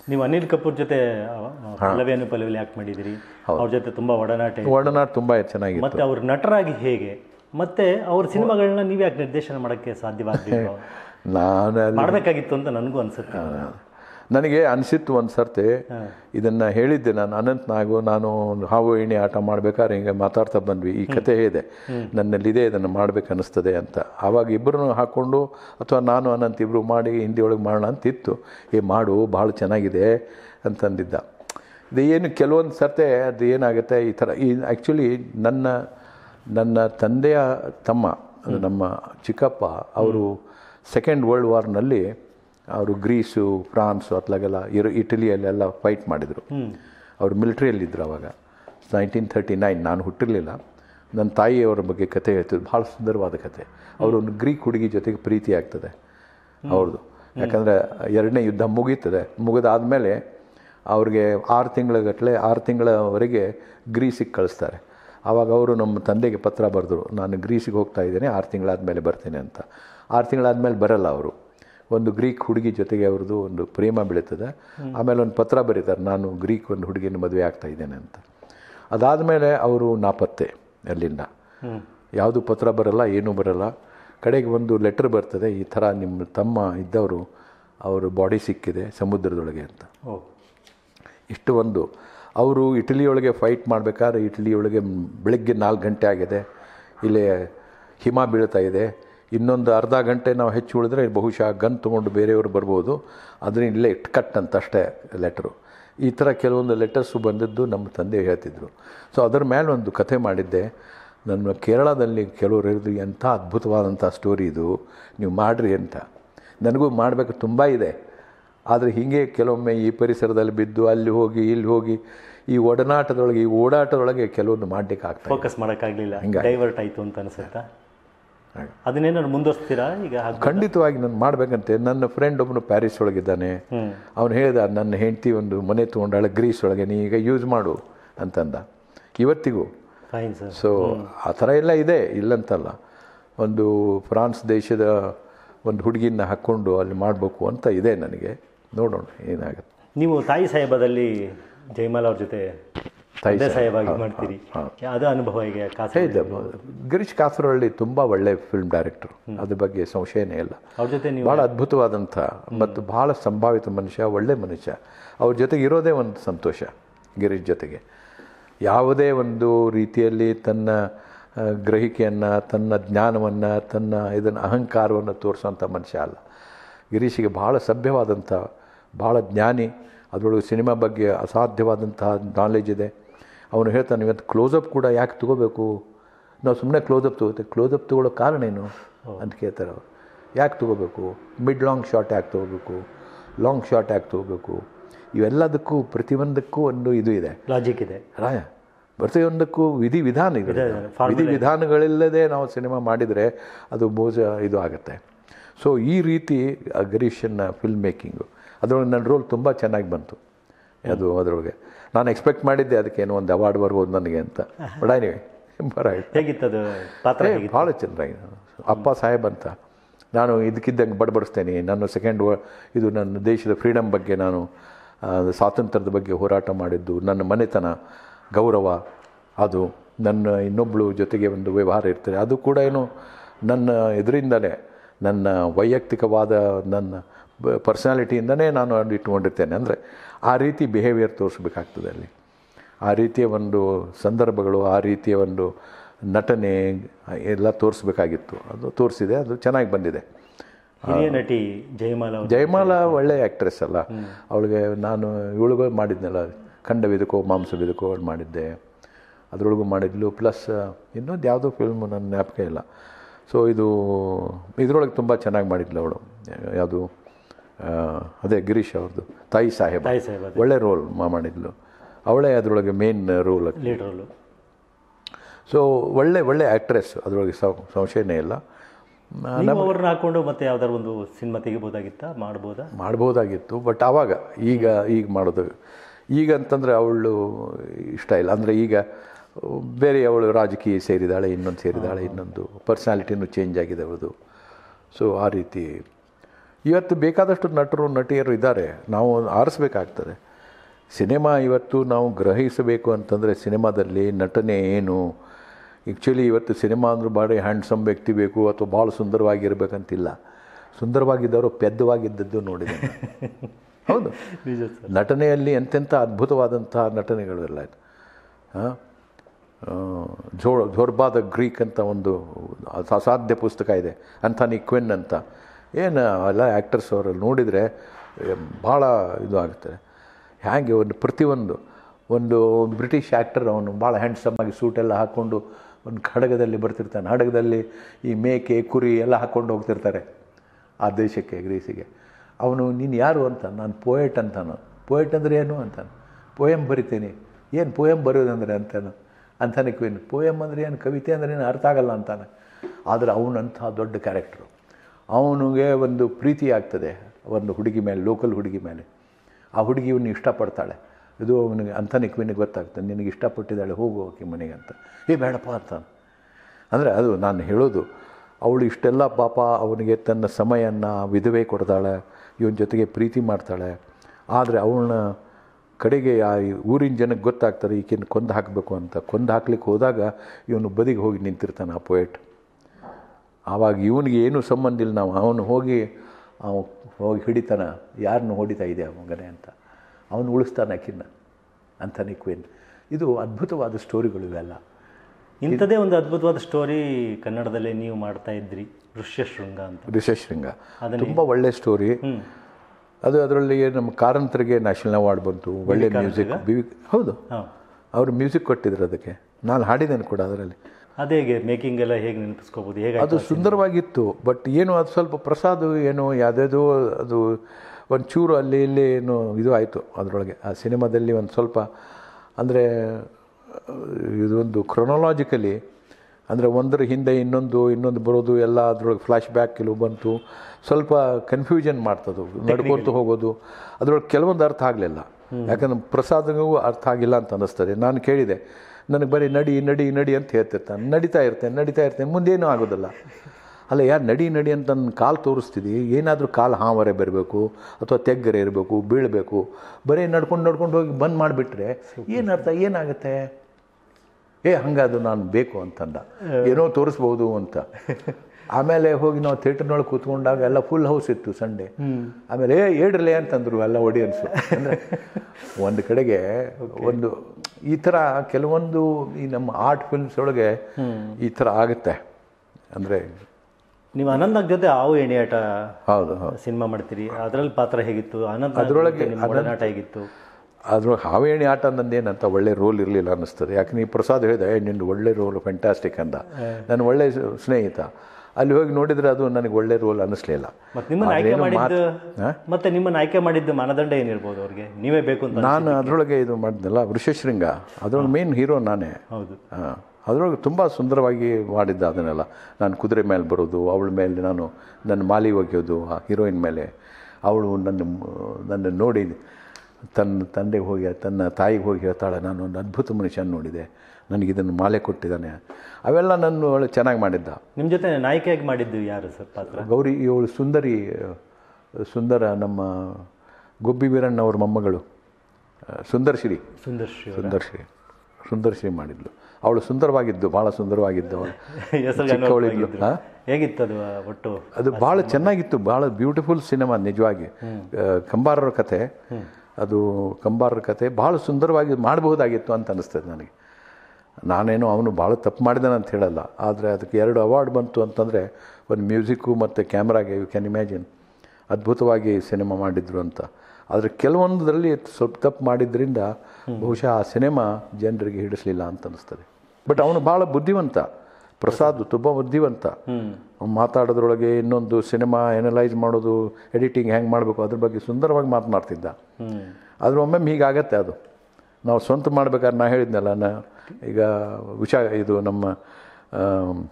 ನೀವು ಅನಿಲ್ ಕಪೂರ್ ಜೊತೆ ಅಹ್, ಪಲ್ಲವಿ ಅನುಪಲ್ಲವಿ ಯಾಕೆ ಮಾಡಿದಿರಿ ಅವ್ರ ಜೊತೆ ತುಂಬಾ ಒಡನಾಟ ಇದೆ. ಒಡನಾಟ ತುಂಬ ಚೆನ್ನಾಗಿತ್ತು ಮತ್ತೆ ಅವ್ರ ನಟರಾಗಿ ಹೇಗೆ ಮತ್ತೆ ಅವ್ರ ಸಿನಿಮಾಗಳನ್ನ ನೀವು ಯಾಕೆ ನಿರ್ದೇಶನ ಮಾಡಕ್ಕೆ ಸಾಧ್ಯವಾಗಲಿಲ್ಲ ನಾನು ಅಲ್ಲಿ ಮಾಡಬೇಕಾಗಿತ್ತು ಅಂತ ನನಗೂ ಅನ್ಸುತ್ತೆ ನನಗೆ ಅನಿಸಿತ್ತು ಒಂದು ಸರ್ತಿ ಇದನ್ನು ಹೇಳಿದ್ದೆ ನಾನು ಅನಂತ್ ನಾಗು ನಾನು ಒಂದು ಹಾವು ಎಣ್ಣೆ ಆಟ ಮಾಡ್ಬೇಕಾದ್ರೆ ಹಿಂಗೆ ಮಾತಾಡ್ತಾ ಬಂದ್ವಿ ಈ ಕತೆ ಇದೆ ನನ್ನಲ್ಲಿದೆ ಇದನ್ನು ಮಾಡ್ಬೇಕು ಅನ್ನಿಸ್ತದೆ ಅಂತ ಆವಾಗ ಇಬ್ಬರನ್ನು ಹಾಕ್ಕೊಂಡು ಅಥವಾ ನಾನು ಅನಂತ್ ಇಬ್ಬರು ಮಾಡಿ ಹಿಂದಿ ಒಳಗೆ ಮಾಡೋಣ ಅಂತಿತ್ತು ಏ ಮಾಡು ಭಾಳ ಚೆನ್ನಾಗಿದೆ ಅಂತಂದಿದ್ದ ಇದು ಏನು ಕೆಲವೊಂದು ಸರ್ತೆ ಅದು ಏನಾಗುತ್ತೆ ಈ ಥರ ಈ ಆ್ಯಕ್ಚುಲಿ ನನ್ನ ನನ್ನ ತಂದೆಯ ತಮ್ಮ ಅದು ನಮ್ಮ ಚಿಕ್ಕಪ್ಪ ಅವರು ಸೆಕೆಂಡ್ ವರ್ಲ್ಡ್ ವಾರ್ನಲ್ಲಿ ಅವರು ಗ್ರೀಸು ಫ್ರಾನ್ಸು ಅತ್ಲಾಗೆಲ್ಲ ಇರೋ ಇಟಲಿಯಲ್ಲೆಲ್ಲ ಫೈಟ್ ಮಾಡಿದರು ಅವರು ಮಿಲಿಟ್ರಿಯಲ್ಲಿದ್ದರು ಅವಾಗ ನೈನ್ಟೀನ್ ತರ್ಟಿ ನೈನ್ ನಾನು ಹುಟ್ಟಿರಲಿಲ್ಲ ನನ್ನ ತಾಯಿಯವರ ಬಗ್ಗೆ ಕತೆ ಹೇಳ್ತಿದ್ರು ಭಾಳ ಸುಂದರವಾದ ಕತೆ ಅವರು ಒಂದು ಗ್ರೀಕ್ ಹುಡುಗಿ ಜೊತೆಗೆ ಪ್ರೀತಿ ಆಗ್ತದೆ ಅವ್ರದ್ದು ಯಾಕಂದರೆ ಎರಡನೇ ಯುದ್ಧ ಮುಗೀತದೆ ಮುಗಿದಾದ್ಮೇಲೆ ಅವ್ರಿಗೆ ಆರು ತಿಂಗಳಗಟ್ಟಲೆ ಆರು ತಿಂಗಳವರೆಗೆ ಗ್ರೀಸಿಗೆ ಕಳಿಸ್ತಾರೆ ಆವಾಗ ಅವರು ನಮ್ಮ ತಂದೆಗೆ ಪತ್ರ ಬರೆದ್ರು ನಾನು ಗ್ರೀಸಿಗೆ ಹೋಗ್ತಾ ಇದ್ದೇನೆ ಆರು ತಿಂಗಳಾದಮೇಲೆ ಬರ್ತೇನೆ ಅಂತ ಆರು ತಿಂಗಳಾದಮೇಲೆ ಬರಲ್ಲ ಅವರು ಒಂದು ಗ್ರೀಕ್ ಹುಡುಗಿ ಜೊತೆಗೆ ಅವ್ರದ್ದು ಒಂದು ಪ್ರೇಮ ಬೆಳೀತದೆ ಆಮೇಲೆ ಒಂದು ಪತ್ರ ಬರೀತಾರೆ ನಾನು ಗ್ರೀಕ್ ಒಂದು ಹುಡುಗಿನ ಮದುವೆ ಆಗ್ತಾ ಇದ್ದೇನೆ ಅಂತ ಅದಾದಮೇಲೆ ಅವರು ನಾಪತ್ತೆ ಅಲ್ಲಿಂದ ಯಾವುದು ಪತ್ರ ಬರಲ್ಲ ಏನೂ ಬರಲ್ಲ ಕಡೆಗೆ ಒಂದು ಲೆಟ್ರ್ ಬರ್ತದೆ ಈ ಥರ ನಿಮ್ಮ ತಮ್ಮ ಇದ್ದವರು ಅವರು ಬಾಡಿ ಸಿಕ್ಕಿದೆ ಸಮುದ್ರದೊಳಗೆ ಅಂತ ಓ ಇಷ್ಟು ಒಂದು ಅವರು ಇಟಲಿಯೊಳಗೆ ಫೈಟ್ ಮಾಡಬೇಕಾದ್ರೆ ಇಟಲಿಯೊಳಗೆ ಬೆಳಗ್ಗೆ ನಾಲ್ಕು ಗಂಟೆ ಆಗಿದೆ ಇಲ್ಲಿ ಹಿಮ ಬೀಳ್ತಾ ಇದೆ ಇನ್ನೊಂದು ಅರ್ಧ ಗಂಟೆ ನಾವು ಹೆಚ್ಚು ಉಳಿದ್ರೆ ಬಹುಶಃ ಗನ್ ತೊಗೊಂಡು ಬೇರೆಯವರು ಬರ್ಬೋದು ಅದನ್ನ ಇಲ್ಲೇ ಇಟ್ಟು ಕಟ್ ಅಂತ ಅಷ್ಟೇ ಲೆಟ್ರು ಈ ಥರ ಕೆಲವೊಂದು ಲೆಟರ್ಸು ಬಂದದ್ದು ನಮ್ಮ ತಂದೆ ಹೇಳ್ತಿದ್ರು ಸೊ ಅದರ ಮೇಲೆ ಒಂದು ಕಥೆ ಮಾಡಿದ್ದೆ ನನ್ನ ಕೇರಳದಲ್ಲಿ ಕೆಲವರು ಹೇಳಿದ್ರು ಎಂಥ ಅದ್ಭುತವಾದಂಥ ಸ್ಟೋರಿ ಇದು ನೀವು ಮಾಡಿರಿ ಅಂತ ನನಗೂ ಮಾಡಬೇಕು ತುಂಬ ಇದೆ ಆದರೆ ಹೀಗೆ ಕೆಲವೊಮ್ಮೆ ಈ ಪರಿಸರದಲ್ಲಿ ಬಿದ್ದು ಅಲ್ಲಿ ಹೋಗಿ ಇಲ್ಲಿ ಹೋಗಿ ಈ ಒಡನಾಟದೊಳಗೆ ಈ ಓಡಾಟದೊಳಗೆ ಕೆಲವೊಂದು ಮಾಡಲಿಕ್ಕೆ ಆಗ್ತಾ ಇದೆ. ಫೋಕಸ್ ಮಾಡೋಕ್ಕಾಗಲಿಲ್ಲ ಹಿಂಗಾಗಿ. ಡೈವರ್ಟ್ ಆಯಿತು ಅಂತ ಅನಿಸುತ್ತಾ ಹಾಗೆ. ಅದನ್ನೇನಾದ್ರು ಮುಂದುವರಿಸ್ತೀರಾ ಈಗ ಹಾಗೆ ಖಂಡಿತವಾಗಿ ನಾನು ಮಾಡಬೇಕಂತೆ ನನ್ನ ಫ್ರೆಂಡ್ ಒಬ್ಬನು ಪ್ಯಾರಿಸ್ ಒಳಗಿದ್ದಾನೆ ಅವನು ಹೇಳ್ದ ನನ್ನ ಹೆಂಡತಿ ಒಂದು ಮನೆ ತೊಗೊಂಡಾಳೆ ಗ್ರೀಸ್ ಒಳಗೆ ನೀ ಈಗ ಯೂಸ್ ಮಾಡು ಅಂತಂದ ಇವತ್ತಿಗೂ ಫೈನ್ ಸರ್ ಸೊ ಆ ಥರ ಎಲ್ಲ ಇದೆ ಇಲ್ಲಂತಲ್ಲ ಒಂದು ಫ್ರಾನ್ಸ್ ದೇಶದ ಒಂದು ಹುಡುಗಿನ ಹಾಕ್ಕೊಂಡು ಅಲ್ಲಿ ಮಾಡಬೇಕು ಅಂತ ಇದೆ ನನಗೆ ನೋಡೋಣ ಏನಾಗುತ್ತೆ ನೀವು ತಾಯಿ ಸಾಹೇಬದಲ್ಲಿ ಜಯಮಾಲ ಅವ್ರ ಜೊತೆ ತಾಯಿ ತಂದೆ ಸಾಹೇಬಾಗಿ ಮಾಡ್ತೀರಿ ಅದು ಅನುಭವ ಹೇಗೆ ಕಾಸು ಇದೆ ಗಿರೀಶ್ ಕಾಸರಹಳ್ಳಿ ತುಂಬ ಒಳ್ಳೆ ಫಿಲ್ಮ್ ಡೈರೆಕ್ಟರ್ ಅದ್ರ ಬಗ್ಗೆ ಸಂಶಯನೇ ಇಲ್ಲ ಅವ್ರ ಜೊತೆ ನೀವು ಭಾಳ ಅದ್ಭುತವಾದಂಥ ಮತ್ತು ಭಾಳ ಸಂಭಾವಿತ ಮನುಷ್ಯ ಒಳ್ಳೆ ಮನುಷ್ಯ ಅವ್ರ ಜೊತೆಗೆ ಇರೋದೇ ಒಂದು ಸಂತೋಷ ಗಿರೀಶ್ ಜೊತೆಗೆ ಯಾವುದೇ ಒಂದು ರೀತಿಯಲ್ಲಿ ತನ್ನ ಆ, ಗ್ರಹಿಕೆಯನ್ನು ತನ್ನ ಜ್ಞಾನವನ್ನು ತನ್ನ ಇದನ್ನು ಅಹಂಕಾರವನ್ನು ತೋರಿಸೋಂಥ ಮನುಷ್ಯ ಅಲ್ಲ ಗಿರೀಶಿಗೆ ಭಾಳ ಸಭ್ಯವಾದಂಥ ಭಾಳ ಜ್ಞಾನಿ ಅದರೊಳಗೆ ಸಿನಿಮಾ ಬಗ್ಗೆ ಅಸಾಧ್ಯವಾದಂತಹ ನಾಲೆಜ್ ಇದೆ ಅವನು ಹೇಳ್ತಾನೆ ಇವತ್ತು ಕ್ಲೋಸಪ್ ಕೂಡ ಯಾಕೆ ತಗೋಬೇಕು ನಾವು ಸುಮ್ಮನೆ ಕ್ಲೋಸಪ್ ತಗೋತೀವಿ ಕ್ಲೋಸಪ್ ತಗೊಳ್ಳೋ ಕಾರಣ ಏನು ಅಂತ ಕೇಳ್ತಾರೆ ಅವರು ಯಾಕೆ ತೊಗೋಬೇಕು ಮಿಡ್ ಲಾಂಗ್ ಶಾಟ್ ಯಾಕೆ ತೊಗೋಬೇಕು ಲಾಂಗ್ ಶಾಟ್ ಯಾಕೆ ತೊಗೋಬೇಕು ಇವೆಲ್ಲದಕ್ಕೂ ಪ್ರತಿಯೊಂದಕ್ಕೂ ಒಂದು ಇದು ಇದೆ ಲಾಜಿಕ್ ಇದೆ ರಾಯ ಪ್ರತಿಯೊಂದಕ್ಕೂ ವಿಧಿ ವಿಧಾನ ಇದೆ ವಿಧಿ ವಿಧಾನಗಳಿಲ್ಲದೆ ನಾವು ಸಿನಿಮಾ ಮಾಡಿದರೆ ಅದು ಮೋಸ ಇದು ಆಗುತ್ತೆ ಸೊ ಈ ರೀತಿ ಆ ಗರೀಶನ್ನ ಫಿಲ್ಮ್ ಮೇಕಿಂಗು ಅದರೊಳಗೆ ನನ್ನ ರೋಲ್ ತುಂಬ ಚೆನ್ನಾಗಿ ಬಂತು ಅದು ಅದರೊಳಗೆ ನಾನು ಎಕ್ಸ್ಪೆಕ್ಟ್ ಮಾಡಿದ್ದೆ ಅದಕ್ಕೆ ಏನೋ ಒಂದು ಅವಾರ್ಡ್ ಬರ್ಬೋದು ನನಗೆ ಅಂತ ಬಟ್ ನೀವೇ ಬರಾಯ್ತು ಹೇಗಿತ್ತದು ಪಾತ್ರ ಏ, ಭಾಳ ಚೆನ್ನಾಗಿ ಅಪ್ಪ ಸಾಹೇಬ್ ಅಂತ ನಾನು ಇದಕ್ಕಿದ್ದಂಗೆ ಬಡಬಡಿಸ್ತೇನೆ ನನ್ನ ಸೆಕೆಂಡ್ ಇದು ನನ್ನ ದೇಶದ ಫ್ರೀಡಮ್ ಬಗ್ಗೆ ನಾನು ಆ, ಸ್ವಾತಂತ್ರ್ಯದ ಬಗ್ಗೆ ಹೋರಾಟ ಮಾಡಿದ್ದು ನನ್ನ ಮನೆತನ ಗೌರವ ಅದು ನನ್ನ ಇನ್ನೊಬ್ಬಳು ಜೊತೆಗೆ ಒಂದು ವ್ಯವಹಾರ ಇರ್ತದೆ ಅದು ಕೂಡ ಏನು ನನ್ನ ಇದರಿಂದಲೇ ನನ್ನ ವೈಯಕ್ತಿಕವಾದ ನನ್ನ ಪರ್ಸನಾಲಿಟಿಯಿಂದನೇ ನಾನು ಅದು ಇಟ್ಕೊಂಡಿರ್ತೇನೆ ಅಂದರೆ ಆ ರೀತಿ ಬಿಹೇವಿಯರ್ ತೋರಿಸ್ಬೇಕಾಗ್ತದೆ ಅಲ್ಲಿ ಆ ರೀತಿಯ ಒಂದು ಸಂದರ್ಭಗಳು ಆ ರೀತಿಯ ಒಂದು ನಟನೆ ಎಲ್ಲ ತೋರಿಸ್ಬೇಕಾಗಿತ್ತು ಅದು ತೋರಿಸಿದೆ ಅದು ಚೆನ್ನಾಗಿ ಬಂದಿದೆ ಹಿರಿಯ ನಟಿ ಜಯಮಾಲ ಅವರು ಜಯಮಾಲ ಒಳ್ಳೆ ಆ್ಯಕ್ಟ್ರೆಸ್ ಅಲ್ಲ ಅವಳಿಗೆ ನಾನು ಇವಳಿಗೂ ಮಾಡಿದ್ನಲ್ಲ ಖಂಡವಿದಕೋ ಮಾಂಸವಿದಕೋ ಅವಳು ಮಾಡಿದ್ದೆ ಅದರೊಳಗೂ ಮಾಡಿದ್ಲು ಪ್ಲಸ್ ಇನ್ನೊಂದು ಯಾವುದೋ ಫಿಲ್ಮು ನನ್ನ ಜ್ಞಾಪಕ ಇಲ್ಲ ಸೊ ಇದು ಇದರೊಳಗೆ ತುಂಬ ಚೆನ್ನಾಗಿ ಮಾಡಿದ್ಲು ಅವಳು ಯಾವುದು ಆ, ಅದೇ ಗಿರೀಶ್ ಅವ್ರದ್ದು ತಾಯಿ ಸಾಹೇಬ ತಾಯಿ ಸಾಹೇಬ ಒಳ್ಳೆ ರೋಲ್ ಮಾ ಮಾಡಿದ್ಲು ಅವಳೇ ಅದರೊಳಗೆ ಮೇನ್ ರೋಲ್ ಲೀಡ್ರಲ್ಲು ಸೊ ಒಳ್ಳೆ ಒಳ್ಳೆ ಆ್ಯಕ್ಟ್ರೆಸ್ ಅದರೊಳಗೆ ಸಂ- ಸಂಶಯನೇ ಇಲ್ಲ ಮ- ನೀವು ಅವ್ರನ್ನ ಹಾಕೊಂಡು ಮತ್ತೆ ಯಾವ್ದಾದ್ರು ಒಂದು ಸಿನಿಮಾ ತೆಗಿಬೋದಾಗಿತ್ತಾ ಮಾಡ್ಬೋದಾ ಮಾಡ್ಬೋದಾಗಿತ್ತು ಬಟ್ ಆವಾಗ ಈಗ ಈಗ ಮಾಡೋದು ಈಗ ಅಂತಂದರೆ ಅವಳು ಇಷ್ಟ ಇಲ್ಲ ಅಂದರೆ ಈಗ ಬೇರೆ ಅವಳು ರಾಜಕೀಯ ಸೇರಿದಾಳೆ ಇನ್ನೊಂದು ಸೇರಿದಾಳೆ ಇನ್ನೊಂದು ಪರ್ಸ್ನಾಲಿಟಿನೂ ಚೇಂಜ್ ಆಗಿದೆ ಅವಳದು ಸೊ ಆ ರೀತಿ ಇವತ್ತು ಬೇಕಾದಷ್ಟು ನಟರು ನಟಿಯರು ಇದ್ದಾರೆ ನಾವು ಆರಿಸ್ಬೇಕಾಗ್ತದೆ ಸಿನಿಮಾ ಇವತ್ತು ನಾವು ಗ್ರಹಿಸಬೇಕು ಅಂತಂದರೆ ಸಿನಿಮಾದಲ್ಲಿ ನಟನೆ ಏನು ಆ್ಯಕ್ಚುಲಿ ಇವತ್ತು ಸಿನಿಮಾ ಅಂದ್ರೆ ಭಾಳ ಹ್ಯಾಂಡ್ಸಮ್ ವ್ಯಕ್ತಿ ಬೇಕು ಅಥವಾ ಭಾಳ ಸುಂದರವಾಗಿರ್ಬೇಕಂತಿಲ್ಲ ಸುಂದರವಾಗಿದ್ದವರು ಪೆದ್ದವಾಗಿದ್ದದ್ದು ನೋಡಿದೆ ನಾನು. ಹೌದು ನಿಜ ಸರ್ ನಟನೆಯಲ್ಲಿ ಎಂತೆಂಥ ಅದ್ಭುತವಾದಂತಹ ನಟನೆಗಳು ಎಲ್ಲ ಇದೆ ಹಾಂ ಝೋ ಝೋರ್ಬಾದ ಗ್ರೀಕ್ ಅಂತ ಒಂದು ಅಸಾಧ್ಯ ಪುಸ್ತಕ ಇದೆ ಅಂಥಾನಿ ಕ್ವೆನ್ ಅಂತ ಏನು ಎಲ್ಲ ಆ್ಯಕ್ಟರ್ಸ್ ಅವರಲ್ಲಿ ನೋಡಿದರೆ ಭಾಳ ಇದು ಆಗುತ್ತೆ ಹೇಗೆ ಒಂದು ಪ್ರತಿಯೊಂದು ಒಂದು ಬ್ರಿಟಿಷ್ ಆ್ಯಕ್ಟರ್ ಅವನು ಭಾಳ ಹ್ಯಾಂಡ್ಸಮ್ ಆಗಿ ಸೂಟೆಲ್ಲ ಹಾಕ್ಕೊಂಡು ಒಂದು ಹಡಗದಲ್ಲಿ ಬರ್ತಿರ್ತಾನೆ ಹಡಗದಲ್ಲಿ ಈ ಮೇಕೆ ಕುರಿ ಎಲ್ಲ ಹಾಕ್ಕೊಂಡು ಹೋಗ್ತಿರ್ತಾರೆ ಆ ದೇಶಕ್ಕೆ ಗ್ರೀಸಿಗೆ ಅವನು ನೀನು ಯಾರು ಅಂತ ನಾನು ಪೋಯೆಟ್ ಅಂತಾನು ಪೋಯೆಟ್ ಅಂದರೆ ಏನು ಅಂತಾನು ಪೋಯಮ್ ಬರಿತೀನಿ ಏನು ಪೋಯಮ್ ಬರೆಯೋದಂದ್ರೆ ಅಂತಾನು ಅಂತಾನೆ ಕ್ವೀನ್ ಪೋಯಮ್ ಅಂದರೆ ಏನು ಕವಿತೆ ಅಂದರೆ ಏನು ಅರ್ಥ ಆಗಲ್ಲ ಅಂತಾನೆ ಆದರೆ ಅವನಂಥ ದೊಡ್ಡ ಕ್ಯಾರೆಕ್ಟ್ರು ಅವನಿಗೆ ಒಂದು ಪ್ರೀತಿ ಆಗ್ತದೆ ಒಂದು ಹುಡುಗಿ ಮೇಲೆ ಲೋಕಲ್ ಹುಡುಗಿ ಮೇಲೆ ಆ ಹುಡುಗಿ ಇವನ್ನ ಇಷ್ಟಪಡ್ತಾಳೆ ಇದು ಅವನಿಗೆ ಅಂತಾನೆ ಕ್ವೀನಿಗೆ ಗೊತ್ತಾಗ್ತದೆ ನಿನಗೆ ಇಷ್ಟಪಟ್ಟಿದ್ದಾಳೆ ಹೋಗು ಆಕೆ ಮನೆಗೆ ಅಂತ ಏ ಬೇಡಪ್ಪ ಅಂತಾನೆ ಅಂದರೆ ಅದು ನಾನು ಹೇಳೋದು ಅವಳು ಇಷ್ಟೆಲ್ಲ ಪಾಪ ಅವನಿಗೆ ತನ್ನ ಸಮಯನ ವಿಧವೆ ಕೊಡ್ತಾಳೆ ಇವನ ಜೊತೆಗೆ ಪ್ರೀತಿ ಮಾಡ್ತಾಳೆ ಆದರೆ ಅವಳನ್ನ ಕಡೆಗೆ ಆ ಊರಿನ ಜನಕ್ಕೆ ಗೊತ್ತಾಗ್ತಾರೆ ಈಕೆನ ಕೊಂದು ಹಾಕಬೇಕು ಅಂತ ಕೊಂದು ಹಾಕ್ಲಿಕ್ಕೆ ಹೋದಾಗ ಇವನು ಬದಿಗೆ ಹೋಗಿ ನಿಂತಿರ್ತಾನೆ ಆ ಪೊಯೆಟ್ ಆವಾಗ ಇವನಿಗೆ ಏನೂ ಸಂಬಂಧ ಇಲ್ಲ ನಾವು ಅವನು ಹೋಗಿ ಅವ ಹೋಗಿ ಹಿಡಿತಾನೆ ಯಾರನ್ನು ಹೊಡಿತಾ ಇದೆ ಆ ಮಗನೇ ಅಂತ ಅವನು ಉಳಿಸ್ತಾನೆ ಆಕಿನ್ನ ಅಂತಾನೆ ಕ್ವೀನ್ ಇದು ಅದ್ಭುತವಾದ ಸ್ಟೋರಿಗಳು ಇವೆಲ್ಲ ಇಂಥದೇ ಒಂದು ಅದ್ಭುತವಾದ ಸ್ಟೋರಿ ಕನ್ನಡದಲ್ಲಿ ನೀವು ಮಾಡ್ತಾ ಇದ್ರಿ ದೃಶ್ಯ ಶೃಂಗ ಅಂತ ಋಷಶೃಂಗ ತುಂಬ ಒಳ್ಳೆ ಸ್ಟೋರಿ ಅದು ಅದರಲ್ಲಿ ನಮ್ಮ ಕಾರಂತರಿಗೆ ನ್ಯಾಷನಲ್ ಅವಾರ್ಡ್ ಬಂತು ಒಳ್ಳೆ ಮ್ಯೂಸಿಕ್ ಬಿ ಹೌದು ಹಾಂ ಅವರು ಮ್ಯೂಸಿಕ್ ಕೊಟ್ಟಿದ್ರು ಅದಕ್ಕೆ ನಾನು ಹಾಡಿದ್ದೇನೆ ಕೂಡ ಅದರಲ್ಲಿ ಅದೇ ಹೇಗೆ ಮೇಕಿಂಗ್ ಎಲ್ಲ ಹೇಗೆ ನೆನಪಿಸ್ಕೋಬೋದು ಹೇಗೆ ಅದು ಸುಂದರವಾಗಿತ್ತು ಬಟ್ ಏನು ಅದು ಸ್ವಲ್ಪ ಪ್ರಸಾದ್ ಏನು ಯಾವುದೇದೋ ಅದು ಒಂದು ಚೂರು ಅಲ್ಲಿ ಇಲ್ಲಿ ಏನು ಇದು ಆಯಿತು ಅದರೊಳಗೆ ಆ ಸಿನಿಮಾದಲ್ಲಿ ಒಂದು ಸ್ವಲ್ಪ ಅಂದರೆ ಇದೊಂದು ಕ್ರೊನೊಲಾಜಿಕಲಿ ಅಂದರೆ ಒಂದರ ಹಿಂದೆ ಇನ್ನೊಂದು ಇನ್ನೊಂದು ಬರೋದು ಎಲ್ಲ ಅದ್ರೊಳಗೆ ಫ್ಲ್ಯಾಶ್ ಬ್ಯಾಕ್ ಕೆಲವು ಬಂತು ಸ್ವಲ್ಪ ಕನ್ಫ್ಯೂಷನ್ ಮಾಡ್ತದು ನಡ್ಕೊತ ಹೋಗೋದು ಅದ್ರೊಳಗೆ ಕೆಲವೊಂದು ಅರ್ಥ ಆಗಲಿಲ್ಲ ಯಾಕಂದ್ರೆ ಪ್ರಸಾದ್ಗೂ ಅರ್ಥ ಆಗಿಲ್ಲ ಅಂತ ಅನ್ನಿಸ್ತದೆ ನಾನು ಕೇಳಿದೆ ನನಗೆ ಬರೀ ನಡಿ ನಡಿ ನಡಿ ಅಂತ ಹೇಳ್ತಿರ್ತಾನೆ ನಡೀತಾ ಇರ್ತೇನೆ ನಡೀತಾ ಇರ್ತೇನೆ ಮುಂದೇನೂ ಆಗೋದಿಲ್ಲ ಅಲ್ಲ ಯಾರು ನಡಿ ನಡಿ ಅಂತ ನನ್ನ ಕಾಲು ತೋರಿಸ್ತಿದ್ದಿ ಏನಾದರೂ ಕಾಲು ಹಾವರೆ ಬರಬೇಕು ಅಥವಾ ತೆಗ್ಗರೆ ಇರಬೇಕು ಬೀಳಬೇಕು ಬರೀ ನಡ್ಕೊಂಡು ನಡ್ಕೊಂಡು ಹೋಗಿ ಬಂದ್ ಮಾಡಿಬಿಟ್ರೆ ಏನರ್ಥ ಏನಾಗುತ್ತೆ ಏ ಹಂಗದು ನಾನು ಬೇಕು ಅಂತಂದ ಏನೋ ತೋರಿಸ್ಬೋದು ಅಂತ ಆಮೇಲೆ ಹೋಗಿ ನಾವು ಥಿಯೇಟರ್ನೊಳಗೆ ಕೂತ್ಕೊಂಡಾಗ ಎಲ್ಲ ಫುಲ್ ಹೌಸ್ ಇತ್ತು ಸಂಡೇ ಆಮೇಲೆ ಏ ಏಡ್ರಲೆ ಅಂತಂದ್ರು ಎಲ್ಲ ಒಡಿಯನ್ಸು ಅಂದರೆ ಒಂದು ಕಡೆಗೆ ಒಂದು ಈ ಥರ ಕೆಲವೊಂದು ಈ ನಮ್ಮ ಆರ್ಟ್ ಫಿಲ್ಮ್ಸ್ ಒಳಗೆ ಈ ಥರ ಆಗುತ್ತೆ ಅಂದರೆ ನೀವು ಅನಂತ್ ಜೊತೆ ಹಾವು ಎಣಿಯಾಟ ಹೌದು ಹೌದು ಸಿನಿಮಾ ಮಾಡ್ತೀರಿ ಅದರಲ್ಲಿ ಪಾತ್ರ ಹೇಗಿತ್ತು ಅನಂತ್ ಅದರೊಳಗೆ ನಿಮ್ಮ ಒಡನಾಟ ಹೇಗಿತ್ತು ಅದ್ರೊಳಗೆ ಹಾವೇಣಿ ಆಟ ನಂದೇನಂತ ಒಳ್ಳೆ ರೋಲ್ ಇರಲಿಲ್ಲ ಅನ್ನಿಸ್ತದೆ ಯಾಕೆ ನೀವು ಪ್ರಸಾದ್ ಹೇಳಿದೆ "ಏ, ನಿಂದು ಒಳ್ಳೆ ರೋಲ್ ಫ್ಯಾಂಟಾಸ್ಟಿಕ್ ಅಂದ ನನ್ನ ಒಳ್ಳೆ ಸ್- ಸ್ನೇಹಿತ ಅಲ್ಲಿ ಹೋಗಿ ನೋಡಿದರೆ ಅದು ನನಗೆ ಒಳ್ಳೆ ರೋಲ್ ಅನ್ನಿಸ್ಲಿಲ್ಲ ಮತ್ತೆ ನಿಮ್ಮನ್ನ ಆಯ್ಕೆ ಮಾಡಿದ್ದು ಮತ್ತೆ ನಿಮ್ಮನ್ನ ಆಯ್ಕೆ ಮಾಡಿದ್ದು ಮಾನದಂಡ ಏನಿರ್ಬೋದು ಅವ್ರಿಗೆ ನೀವೇ ಬೇಕು ಅಂತ ನಾನು ಅದರೊಳಗೆ ಇದು ಮಾಡಿದ್ನಲ್ಲ ವೃಷಶೃಂಗ ಅದರೊಳಗೆ ಮೇನ್ ಹೀರೋ ನಾನೇ ಹೌದು ಹಾಂ ಅದರೊಳಗೆ ತುಂಬ ಸುಂದರವಾಗಿ ಮಾಡಿದ್ದ ಅದನ್ನೆಲ್ಲ ನಾನು ಕುದುರೆ ಮೇಲೆ ಬರೋದು ಅವಳ ಮೇಲೆ ನಾನು ನನ್ನ ಮಾಲಿ ಒಗೆಯೋದು ಆ ಹೀರೋಯಿನ್ ಮೇಲೆ ಅವಳು ನನ್ನ ನನ್ನ ನೋಡಿ ತನ್ನ ತಂದೆಗೆ ಹೋಗಿ ತನ್ನ ತಾಯಿಗೆ ಹೋಗಿ ಹೇಳ್ತಾಳೆ ನಾನು ಒಂದು ಅದ್ಭುತ ಮನುಷ್ಯನ ನೋಡಿದೆ ನನಗೆ ಇದನ್ನು ಮಾಲೆ ಕೊಟ್ಟಿದ್ದಾನೆ ಅವೆಲ್ಲ ನನ್ನ ಒಳ್ಳೆ ಚೆನ್ನಾಗಿ ಮಾಡಿದ್ದ ನಿಮ್ಮ ಜೊತೆ ನಾಯಕಿಯಾಗಿ ಮಾಡಿದ್ದು ಯಾರು ಸರ್ ಪಾತ್ರ ಗೌರಿ ಇವಳು ಸುಂದರಿ ಸುಂದರ ನಮ್ಮ ಗೊಬ್ಬಿ ವೀರಣ್ಣ ಅವ್ರ ಮೊಮ್ಮಗಳು ಸುಂದರ್ಶ್ರೀ ಸುಂದರ್ ಶ್ರೀ ಸುಂದರ್ಶ್ರೀ ಸುಂದರ್ಶ್ರೀ ಮಾಡಿದ್ಲು ಅವಳು ಸುಂದರವಾಗಿದ್ದು ಭಾಳ ಸುಂದರವಾಗಿದ್ದು ಅವಳು ಹೆಸರು ಚಿಕ್ಕವಳಿದ್ಲು ಹಾಂ ಹೇಗಿತ್ತು ಅದು ಒಟ್ಟು ಅದು ಭಾಳ ಚೆನ್ನಾಗಿತ್ತು ಭಾಳ ಬ್ಯೂಟಿಫುಲ್ ಸಿನಿಮಾ ನಿಜವಾಗಿ ಆ, ಕಂಬಾರರ ಕತೆ ಅದು ಕಂಬಾರರ ಕತೆ ಭಾಳ ಸುಂದರವಾಗಿ ಮಾಡಬಹುದಾಗಿತ್ತು ಅಂತ ಅನಿಸ್ತದೆ ನನಗೆ ನಾನೇನು ಅವನು ಭಾಳ ತಪ್ಪು ಮಾಡಿದಾನೆ ಅಂತ ಹೇಳಲ್ಲ ಆದರೆ ಅದಕ್ಕೆ ಎರಡು ಅವಾರ್ಡ್ ಬಂತು ಅಂತಂದರೆ ಒಂದು ಮ್ಯೂಸಿಕ್ಕು ಮತ್ತು ಕ್ಯಾಮ್ರಾಗೆ ಯು ಕ್ಯಾನ್ ಇಮ್ಯಾಜಿನ್ ಅದ್ಭುತವಾಗಿ ಸಿನಿಮಾ ಮಾಡಿದ್ರು ಅಂತ ಆದರೆ ಕೆಲವೊಂದರಲ್ಲಿ ಸ್ವಲ್ಪ ತಪ್ಪು ಮಾಡಿದ್ರಿಂದ ಬಹುಶಃ ಆ ಸಿನಿಮಾ ಜನರಿಗೆ ಹಿಡಿಸಲಿಲ್ಲ ಅಂತ ಅನಿಸ್ತದೆ ಬಟ್ ಅವನು ಭಾಳ ಬುದ್ಧಿವಂತ ಪ್ರಸಾದ್ ತುಂಬ ಬುದ್ಧಿವಂತ ಅವ್ನು ಮಾತಾಡೋದ್ರೊಳಗೆ ಇನ್ನೊಂದು ಸಿನಿಮಾ ಎನಲೈಸ್ ಮಾಡೋದು ಎಡಿಟಿಂಗ್ ಹೆಂಗೆ ಮಾಡಬೇಕು ಅದ್ರ ಬಗ್ಗೆ ಸುಂದರವಾಗಿ ಮಾತನಾಡ್ತಿದ್ದ ಹ್ಮ್ ಆದ್ರೆ ಒಮ್ಮೊಮ್ಮೆ ಹೀಗಾಗತ್ತೆ ಅದು ನಾವು ಸ್ವಂತ ಮಾಡ್ಬೇಕಾದ್ರೆ ನಾ ಹೇಳಿದ್ನಲ್ಲ ನಾ ಈಗ ವಿಷ ಇದು ನಮ್ಮ ಆಮ್,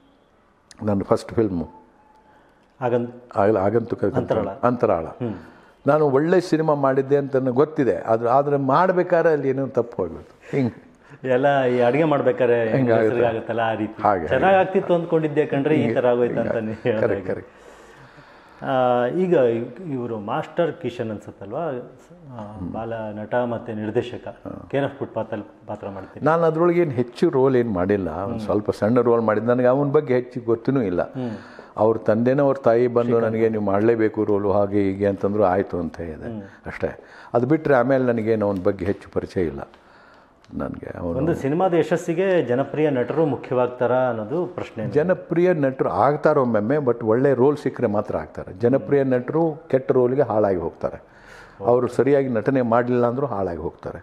ನನ್ನ ಫಸ್ಟ್ ಫಿಲ್ಮು ಹಾಗಂತ ಆಗಲ ಆಗಂತುಕ ಅಂತರಾಳ ನಾನು ಒಳ್ಳೆ ಸಿನಿಮಾ ಮಾಡಿದ್ದೆ ಅಂತ ನನಗೆ ಗೊತ್ತಿದೆ ಅದು ಆದರೆ ಮಾಡಬೇಕಾದ್ರೆ ಅಲ್ಲಿ ಏನೋ ತಪ್ಪು ಹೋಗ್ಬಿಡ್ತು ಹಿಂಗೆ ಎಲ್ಲ ಈ ಅಡಿಗೆ ಮಾಡ್ಬೇಕಾದ್ರೆ ಹೆಸರಿಗೆ ಆಗುತ್ತಲ್ಲ ಆ ರೀತಿ ಹಾಗೆ, ಚೆನ್ನಾಗ್ ಆಗ್ತಿತ್ತು ಅಂದ್ಕೊಂಡಿದ್ದೆ ಕಂಡ್ರೆ ಈ ತರ ಆಗೋಯ್ತು ಅಂತ ನೀವು ಹೇಳ್ತಾ ಕರೆಕ್ಟ್ ಇದ್ದೀರಿ. ಕರೆಕ್ಟ್ ಆ, ಈಗ ಇವರು ಮಾಸ್ಟರ್ ಕಿಶನ್ ಅನ್ಸುತ್ತಲ್ವಾ ಆ, ಬಾಲ ನಟ ಮತ್ತು ನಿರ್ದೇಶಕ ಕೇರಫ್ ಫುಟ್ ಪಾತ್ರ ಪಾತ್ರ ಮಾಡ್ತೀನಿ ನಾನು ಅದ್ರೊಳಗೆ ಏನು ಹೆಚ್ಚು ರೋಲ್ ಏನು ಮಾಡಿಲ್ಲ ಒಂದು ಸ್ವಲ್ಪ ಸಣ್ಣ ರೋಲ್ ಮಾಡಿದ್ದು ನನಗೆ ಅವನ ಬಗ್ಗೆ ಹೆಚ್ಚು ಗೊತ್ತೂ ಇಲ್ಲ ಅವ್ರ ತಂದೆನೋ ಅವ್ರ ತಾಯಿ ಬಂದು ನನಗೆ ನೀವು ಮಾಡಲೇಬೇಕು ರೋಲು ಹಾಗೆ ಹೀಗೆ ಅಂತಂದ್ರು ಆಯಿತು ಅಂತ ಇದೆ ಅಷ್ಟೇ ಅದು ಬಿಟ್ಟರೆ ಆಮೇಲೆ ನನಗೇನು ಅವನ ಬಗ್ಗೆ ಹೆಚ್ಚು ಪರಿಚಯ ಇಲ್ಲ ನನಗೆ ಅವನು ಒಂದು ಸಿನಿಮಾದ ಯಶಸ್ಸಿಗೆ ಜನಪ್ರಿಯ ನಟರು ಮುಖ್ಯವಾಗ್ತಾರಾ ಅನ್ನೋದು ಪ್ರಶ್ನೆ ಜನಪ್ರಿಯ ನಟರು ಆಗ್ತಾರೆ ಒಮ್ಮೊಮ್ಮೆ ಬಟ್ ಒಳ್ಳೆ ರೋಲ್ ಸಿಕ್ಕರೆ ಮಾತ್ರ ಆಗ್ತಾರೆ ಜನಪ್ರಿಯ ನಟರು ಕೆಟ್ಟ ರೋಲ್ಗೆ ಹಾಳಾಗಿ ಹೋಗ್ತಾರೆ ಅವರು ಸರಿಯಾಗಿ ನಟನೆ ಮಾಡಲಿಲ್ಲ ಅಂದರೂ ಹಾಳಾಗಿ ಹೋಗ್ತಾರೆ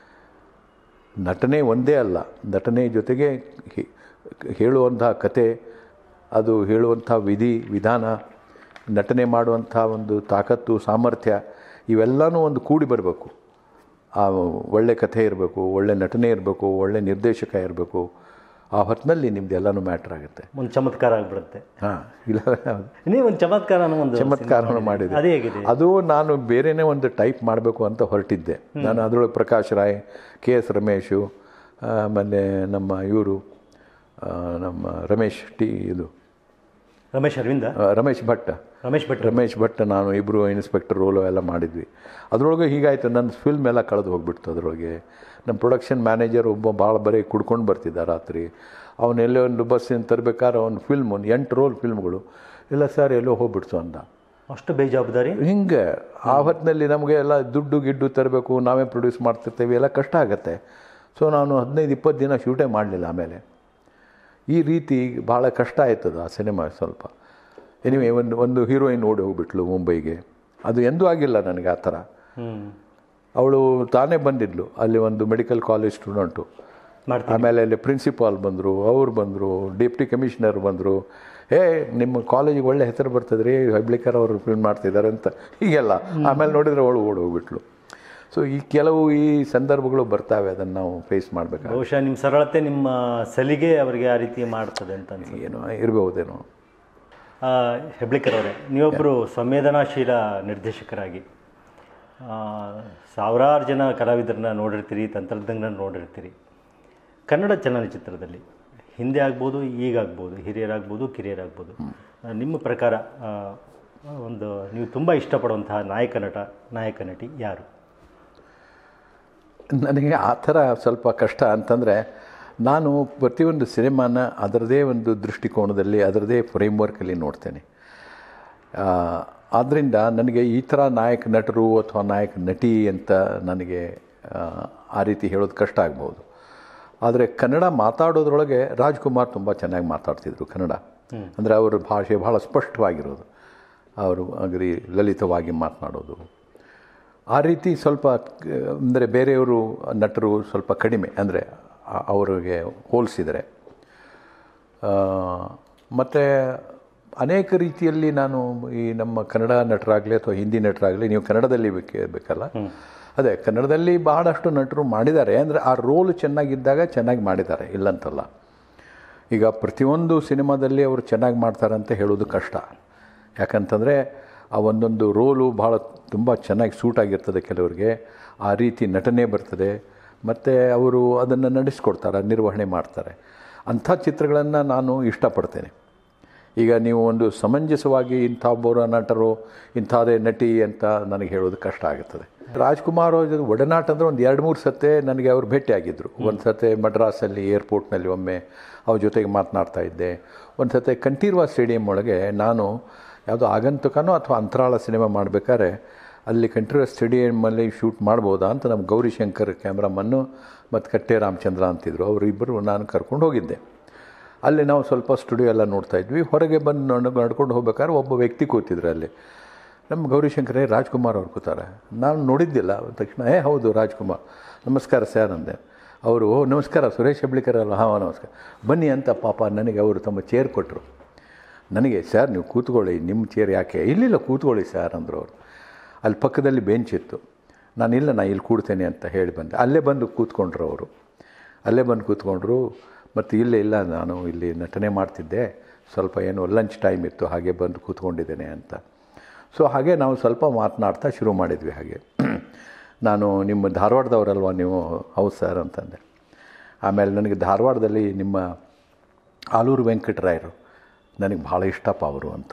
ನಟನೆ ಒಂದೇ ಅಲ್ಲ ನಟನೆ ಜೊತೆಗೆ ಹೇ- ಹೇಳುವಂಥ ಕತೆ ಅದು ಹೇಳುವಂಥ ವಿಧಿ ವಿಧಾನ ನಟನೆ ಮಾಡುವಂಥ ಒಂದು ತಾಕತ್ತು ಸಾಮರ್ಥ್ಯ ಇವೆಲ್ಲನೂ ಒಂದು ಕೂಡಿ ಬರಬೇಕು ಆ ಒಳ್ಳೆ ಕಥೆ ಇರಬೇಕು ಒಳ್ಳೆ ನಟನೆ ಇರಬೇಕು ಒಳ್ಳೆ ನಿರ್ದೇಶಕ ಇರಬೇಕು ಆ ಹೊತ್ತಿನಲ್ಲಿ ನಿಮ್ದು ಎಲ್ಲನೂ ಮ್ಯಾಟ್ರ್ ಆಗುತ್ತೆ ಒಂದು ಚಮತ್ಕಾರ ಆಗ್ಬಿಡುತ್ತೆ ಹಾಂ ಇಲ್ಲ ನೀವು ಒಂದು ಚಮತ್ಕಾರ ಅನ್ನೋ ಒಂದು ಚಮತ್ಕಾರವನ್ನು ಮಾಡಿದೆ ಅದೇ ಹೇಗಿದೆ ಅದು ನಾನು ಬೇರೆನೇ ಒಂದು ಟೈಪ್ ಮಾಡಬೇಕು ಅಂತ ಹೊರಟಿದ್ದೆ ನಾನು ಅದರೊಳಗೆ ಪ್ರಕಾಶ್ ರಾಯ್ ಕೆ ಎಸ್ ರಮೇಶು ಆಮೇಲೆ ನಮ್ಮ ಇವರು ನಮ್ಮ ರಮೇಶ್ ಟಿ ಇದು ರಮೇಶ್ ಅರವಿಂದ ಆ, ರಮೇಶ್ ಭಟ್ ರಮೇಶ್ ಭಟ್ ರಮೇಶ್ ಭಟ್ ನಾನು ಇಬ್ಬರು ಇನ್ಸ್ಪೆಕ್ಟರ್ ರೋಲು ಎಲ್ಲ ಮಾಡಿದ್ವಿ ಅದರೊಳಗೆ ಹೀಗಾಯಿತು ನನ್ನ ಫಿಲ್ಮ್ ಎಲ್ಲ ಕಳೆದು ಹೋಗ್ಬಿಡ್ತು ಅದರೊಳಗೆ ನಮ್ಮ ಪ್ರೊಡಕ್ಷನ್ ಮ್ಯಾನೇಜರ್ ಒಬ್ಬ ಭಾಳ ಬರೀ ಕುಡ್ಕೊಂಡು ಬರ್ತಿದ್ದ ರಾತ್ರಿ ಅವನೆಲ್ಲೋ ಒಂದು ಬಸ್ಸಿನ ತರಬೇಕಾದ್ರೆ ಅವ್ನ ಫಿಲ್ಮ್ ಒಂದು ಎಂಟು ರೋಲ್ ಫಿಲ್ಮ್ಗಳು ಇಲ್ಲ ಸರ್ ಎಲ್ಲೋ ಹೋಗ್ಬಿಡ್ತು ಅಂದ ಅಷ್ಟು ಬೇಜವಾಬ್ದಾರಿ ಹಿಂಗೆ ಆ ಹೊತ್ತಿನಲ್ಲಿ ನಮಗೆ ಎಲ್ಲ ದುಡ್ಡು ಗಿಡ್ಡು ತರಬೇಕು ನಾವೇ ಪ್ರೊಡ್ಯೂಸ್ ಮಾಡ್ತಿರ್ತೇವೆ ಎಲ್ಲ ಕಷ್ಟ ಆಗುತ್ತೆ ಸೊ ನಾನು ಹದಿನೈದು ಇಪ್ಪತ್ತು ದಿನ ಶೂಟೇ ಮಾಡಲಿಲ್ಲ ಆಮೇಲೆ ಈ ರೀತಿ ಭಾಳ ಕಷ್ಟ ಆಯ್ತದ ಆ ಸಿನಿಮಾ ಸ್ವಲ್ಪ ಎನಿವೆ ಒಂದು ಒಂದು ಹೀರೋಯಿನ್ ಓಡಿ ಹೋಗ್ಬಿಟ್ಲು ಮುಂಬೈಗೆ ಅದು ಎಂದೂ ಆಗಿಲ್ಲ ನನಗೆ ಆ ಥರ ಹ್ಞೂ ಅವಳು ತಾನೇ ಬಂದಿದ್ಲು ಅಲ್ಲಿ ಒಂದು ಮೆಡಿಕಲ್ ಕಾಲೇಜ್ ಸ್ಟೂಡೆಂಟು ಮಾಡ್ತೀನಿ ಆಮೇಲೆ ಅಲ್ಲಿ ಪ್ರಿನ್ಸಿಪಾಲ್ ಬಂದರು ಅವ್ರು ಬಂದರು ಡೆಪ್ಟಿ ಕಮಿಷನರ್ ಬಂದರು ಏ ನಿಮ್ಮ ಕಾಲೇಜಿಗೆ ಒಳ್ಳೆ ಹೆಸರು ಬರ್ತದೆ ರೀ ಹಬ್ಳಿಕರ್ ಅವರು ಫಿಲ್ಮ್ ಮಾಡ್ತಿದ್ದಾರೆ ಅಂತ ಹೀಗೆಲ್ಲ ಆಮೇಲೆ ನೋಡಿದರೆ ಅವಳು ಓಡಿ ಹೋಗ್ಬಿಟ್ಲು ಸೊ ಈ ಕೆಲವು ಈ ಸಂದರ್ಭಗಳು ಬರ್ತಾವೆ ಅದನ್ನು ನಾವು ಫೇಸ್ ಮಾಡಬೇಕು ಬಹುಶಃ ನಿಮ್ಮ ಸರಳತೆ ನಿಮ್ಮ ಸಲಿಗೆ ಅವರಿಗೆ ಆ ರೀತಿ ಮಾಡ್ತದೆ ಅಂತ ಅನ್ಸುತ್ತೆ ಏನೋ ಇರ್ಬೋದೇನೋ ಆ, ಹೆಬ್ಳಿಕರ್ ಅವರೇ ನೀವೊಬ್ಬರು ಸಂವೇದನಾಶೀಲ ನಿರ್ದೇಶಕರಾಗಿ ಆ, ಸಾವಿರಾರು ಜನ ಕಲಾವಿದರನ್ನ ನೋಡಿರ್ತೀರಿ ತಂತ್ರಜ್ಞರನ್ನ ನೋಡಿರ್ತೀರಿ ಕನ್ನಡ ಚಲನಚಿತ್ರದಲ್ಲಿ ಹಿಂದೆ ಆಗ್ಬೋದು ಈಗಾಗ್ಬೋದು ಹಿರಿಯರಾಗ್ಬೋದು ಕಿರಿಯರಾಗ್ಬೋದು ಆ, ನಿಮ್ಮ ಪ್ರಕಾರ ಆ, ಒಂದು ನೀವು ತುಂಬ ಇಷ್ಟಪಡುವಂತಹ ನಾಯಕ ನಟ ನಾಯಕ ನಟಿ ಯಾರು ನನಗೆ ಆ ಥರ ಸ್ವಲ್ಪ ಕಷ್ಟ ಅಂತಂದರೆ ನಾನು ಪ್ರತಿಯೊಂದು ಸಿನಿಮಾನ ಅದರದೇ ಒಂದು ದೃಷ್ಟಿಕೋನದಲ್ಲಿ ಅದರದೇ ಫ್ರೇಮ್ವರ್ಕಲ್ಲಿ ನೋಡ್ತೇನೆ ಆದ್ದರಿಂದ ನನಗೆ ಈ ಥರ ನಾಯಕ ನಟರು ಅಥವಾ ನಾಯಕ ನಟಿ ಅಂತ ನನಗೆ ಆ, ಆ ರೀತಿ ಹೇಳೋದು ಕಷ್ಟ ಆಗ್ಬೋದು ಆದರೆ ಕನ್ನಡ ಮಾತಾಡೋದ್ರೊಳಗೆ ರಾಜ್ಕುಮಾರ್ ತುಂಬ ಚೆನ್ನಾಗಿ ಮಾತಾಡ್ತಿದ್ರು ಕನ್ನಡ ಅಂದರೆ ಅವರ ಭಾಷೆ ಭಾಳ ಸ್ಪಷ್ಟವಾಗಿರೋದು ಅವರು ಅಗರಿ ಲಲಿತವಾಗಿ ಮಾತನಾಡೋದು ಆ ರೀತಿ ಸ್ವಲ್ಪ ಅಂದರೆ ಬೇರೆಯವರು ನಟರು ಸ್ವಲ್ಪ ಕಡಿಮೆ ಅಂದರೆ ಅವರಿಗೆ ಹೋಲಿಸಿದರೆ ಮತ್ತು ಅನೇಕ ರೀತಿಯಲ್ಲಿ ನಾನು ಈ ನಮ್ಮ ಕನ್ನಡ ನಟರಾಗಲಿ ಅಥವಾ ಹಿಂದಿ ನಟರಾಗಲಿ ನೀವು ಕನ್ನಡದಲ್ಲಿ ಬೇಕೇ ಬೇಕಲ್ಲ ಅದೇ ಕನ್ನಡದಲ್ಲಿ ಬಹಳಷ್ಟು ನಟರು ಮಾಡಿದ್ದಾರೆ ಅಂದರೆ ಆ ರೋಲ್ ಚೆನ್ನಾಗಿದ್ದಾಗ ಚೆನ್ನಾಗಿ ಮಾಡಿದ್ದಾರೆ ಇಲ್ಲಂತಲ್ಲ ಈಗ ಪ್ರತಿಯೊಂದು ಸಿನಿಮಾದಲ್ಲಿ ಅವರು ಚೆನ್ನಾಗಿ ಮಾಡ್ತಾರೆ ಅಂತ ಹೇಳೋದು ಕಷ್ಟ ಯಾಕಂತಂದರೆ ಆ ಒಂದೊಂದು ರೋಲು ಭಾಳ ತುಂಬ ಚೆನ್ನಾಗಿ ಸೂಟ್ ಆಗಿರ್ತದೆ ಕೆಲವರಿಗೆ ಆ ರೀತಿ ನಟನೆ ಬರ್ತದೆ ಮತ್ತು ಅವರು ಅದನ್ನು ನಡೆಸ್ಕೊಡ್ತಾರೆ ನಿರ್ವಹಣೆ ಮಾಡ್ತಾರೆ ಅಂಥ ಚಿತ್ರಗಳನ್ನು ನಾನು ಇಷ್ಟಪಡ್ತೇನೆ ಈಗ ನೀವು ಒಂದು ಸಮಂಜಸವಾಗಿ ಇಂಥ ಒಬ್ಬರ ನಟರು ಇಂಥದೇ ನಟಿ ಅಂತ ನನಗೆ ಹೇಳೋದು ಕಷ್ಟ ಆಗುತ್ತದೆ ರಾಜ್ಕುಮಾರ್ ಅವ್ರ ಜೊತೆ ಒಡನಾಟ ಅಂದರೆ ಒಂದು ಎರಡು ಮೂರು ಸತೆ ನನಗೆ ಅವರು ಭೇಟಿಯಾಗಿದ್ದರು ಒಂದು ಸತೆ ಮಡ್ರಾಸಲ್ಲಿ ಏರ್ಪೋರ್ಟ್ನಲ್ಲಿ ಒಮ್ಮೆ ಅವ್ರ ಜೊತೆಗೆ ಮಾತನಾಡ್ತಾ ಇದ್ದೆ ಒಂದು ಸತೆ ಕಂಠೀರ್ವ ಸ್ಟೇಡಿಯಂ ಒಳಗೆ ನಾನು ಯಾವುದೋ ಆಗಂತುಕನೋ ಅಥವಾ ಅಂತರಾಳ ಸಿನಿಮಾ ಮಾಡಬೇಕಾದ್ರೆ ಅಲ್ಲಿ ಕಂಠೀರ್ವ ಸ್ಟೇಡಿಯಮ್ಮಲ್ಲಿ ಶೂಟ್ ಮಾಡ್ಬೋದಾ ಅಂತ ನಮ್ಮ ಗೌರಿಶಂಕರ್ ಕ್ಯಾಮ್ರಾಮನ್ನು ಮತ್ತು ಕಟ್ಟೆ ರಾಮಚಂದ್ರ ಅಂತಿದ್ರು ಅವರಿಬ್ಬರು ನಾನು ಕರ್ಕೊಂಡು ಹೋಗಿದ್ದೆ ಅಲ್ಲಿ ನಾವು ಸ್ವಲ್ಪ ಸ್ಟುಡಿಯೋ ಎಲ್ಲ ನೋಡ್ತಾ ಇದ್ವಿ ಹೊರಗೆ ಬಂದು ನಡ್- ನಡ್ಕೊಂಡು ಹೋಗ್ಬೇಕಾದ್ರೆ ಒಬ್ಬ ವ್ಯಕ್ತಿ ಕೂತಿದ್ರು ಅಲ್ಲಿ ನಮ್ಮ ಗೌರಿಶಂಕರೇ ರಾಜ್ಕುಮಾರ್ ಅವ್ರು ಕೂತಾರೆ ನಾನು ನೋಡಿದ್ದಿಲ್ಲ ಅಂದ ತಕ್ಷಣ ಏ ಹೌದು ರಾಜ್ಕುಮಾರ್ ನಮಸ್ಕಾರ ಸರ್ ಅಂದೆ ಅವರು ಓ ನಮಸ್ಕಾರ ಸುರೇಶ್ ಹೆಬ್ಳಿಕರ್ ಅಲ್ಲ ಹಾಂ ನಮಸ್ಕಾರ ಬನ್ನಿ ಅಂತ ಪಾಪ ನನಗೆ ಅವರು ತಮ್ಮ ಚೇರ್ ಕೊಟ್ಟರು ನನಗೆ ಸರ್ ನೀವು ಕೂತ್ಕೊಳ್ಳಿ ನಿಮ್ಮ ಚೇರ್ ಯಾಕೆ ಇಲ್ಲಿಲ್ಲ ಕೂತ್ಕೊಳ್ಳಿ ಸರ್ ಅಂದರು ಅವರು ಅಲ್ಲಿ ಪಕ್ಕದಲ್ಲಿ ಬೆಂಚ್ ಇತ್ತು ನಾನು ಇಲ್ಲ ನಾ ಇಲ್ಲಿ ಕೂಡ್ತೇನೆ ಅಂತ ಹೇಳಿ ಬಂದೆ ಅಲ್ಲೇ ಬಂದು ಕೂತ್ಕೊಂಡ್ರು ಅವರು ಅಲ್ಲೇ ಬಂದು ಕೂತ್ಕೊಂಡ್ರು ಮತ್ತು ಇಲ್ಲೇ ಇಲ್ಲ ನಾನು ಇಲ್ಲಿ ನಟನೆ ಮಾಡ್ತಿದ್ದೆ ಸ್ವಲ್ಪ ಏನು ಲಂಚ್ ಟೈಮ್ ಇತ್ತು ಹಾಗೆ ಬಂದು ಕೂತ್ಕೊಂಡಿದ್ದೇನೆ ಅಂತ ಸೊ ಹಾಗೆ ನಾವು ಸ್ವಲ್ಪ ಮಾತನಾಡ್ತಾ ಶುರು ಮಾಡಿದ್ವಿ ಹಾಗೆ ನಾನು ನಿಮ್ಮ ಧಾರವಾಡದವರಲ್ವಾ ನೀವು ಹೌದು ಸರ್ ಅಂತಂದೆ ಆಮೇಲೆ ನನಗೆ ಧಾರವಾಡದಲ್ಲಿ ನಿಮ್ಮ ಆಲೂರು ವೆಂಕಟರಾಯರು ನನಗೆ ಭಾಳ ಇಷ್ಟಪ್ಪ ಅವರು ಅಂತಂದರು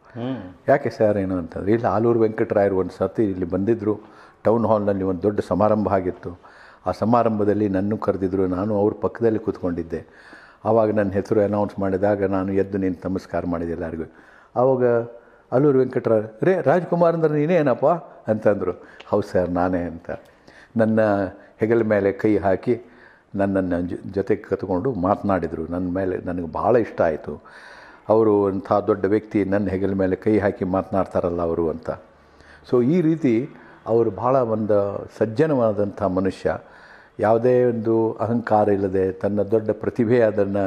ಹ್ಞೂ ಯಾಕೆ ಸರ್ ಏನು ಅಂತಂದರೆ ಇಲ್ಲಿ ಆಲೂರು ವೆಂಕಟರಾಯರು ಒಂದು ಸರ್ತಿ ಇಲ್ಲಿ ಬಂದಿದ್ದರು ಟೌನ್ ಹಾಲ್ನಲ್ಲಿ ಒಂದು ದೊಡ್ಡ ಸಮಾರಂಭ ಆಗಿತ್ತು ಆ ಸಮಾರಂಭದಲ್ಲಿ ನನ್ನೂ ಕರೆದಿದ್ರು ನಾನು ಅವ್ರ ಪಕ್ಕದಲ್ಲಿ ಕೂತ್ಕೊಂಡಿದ್ದೆ ಆವಾಗ ನನ್ನ ಹೆಸರು ಅನೌನ್ಸ್ ಮಾಡಿದಾಗ ನಾನು ಎದ್ದು ನಿಂತು ನಮಸ್ಕಾರ ಮಾಡಿದೆ ಎಲ್ಲರಿಗೂ ಆವಾಗ ಆಲೂರು ವೆಂಕಟರಾಯ ರೇ ರಾಜ್ಕುಮಾರ್ ಅಂದ್ರೆ ನೀನೇ ಏನಪ್ಪ ಅಂತಂದರು ಹೌದು ಸರ್ ನಾನೇ ಅಂತ ನನ್ನ ಹೆಗಲ ಮೇಲೆ ಕೈ ಹಾಕಿ ನನ್ನನ್ನು ಜೊ- ಜೊತೆಗೆ ಕತ್ಕೊಂಡು ಮಾತನಾಡಿದರು ನನ್ನ ಮೇಲೆ ನನಗೆ ಭಾಳ ಇಷ್ಟ ಆಯಿತು ಅವರು ಅಂಥ ದೊಡ್ಡ ವ್ಯಕ್ತಿ ನನ್ನ ಹೆಗಲ ಮೇಲೆ ಕೈ ಹಾಕಿ ಮಾತನಾಡ್ತಾರಲ್ಲ ಅವರು ಅಂತ ಸೊ ಈ ರೀತಿ ಅವರು ಭಾಳ ಒಂದು ಸಜ್ಜನವಾದಂಥ ಮನುಷ್ಯ ಯಾವುದೇ ಒಂದು ಅಹಂಕಾರ ಇಲ್ಲದೆ ತನ್ನ ದೊಡ್ಡ ಪ್ರತಿಭೆ ಅದನ್ನು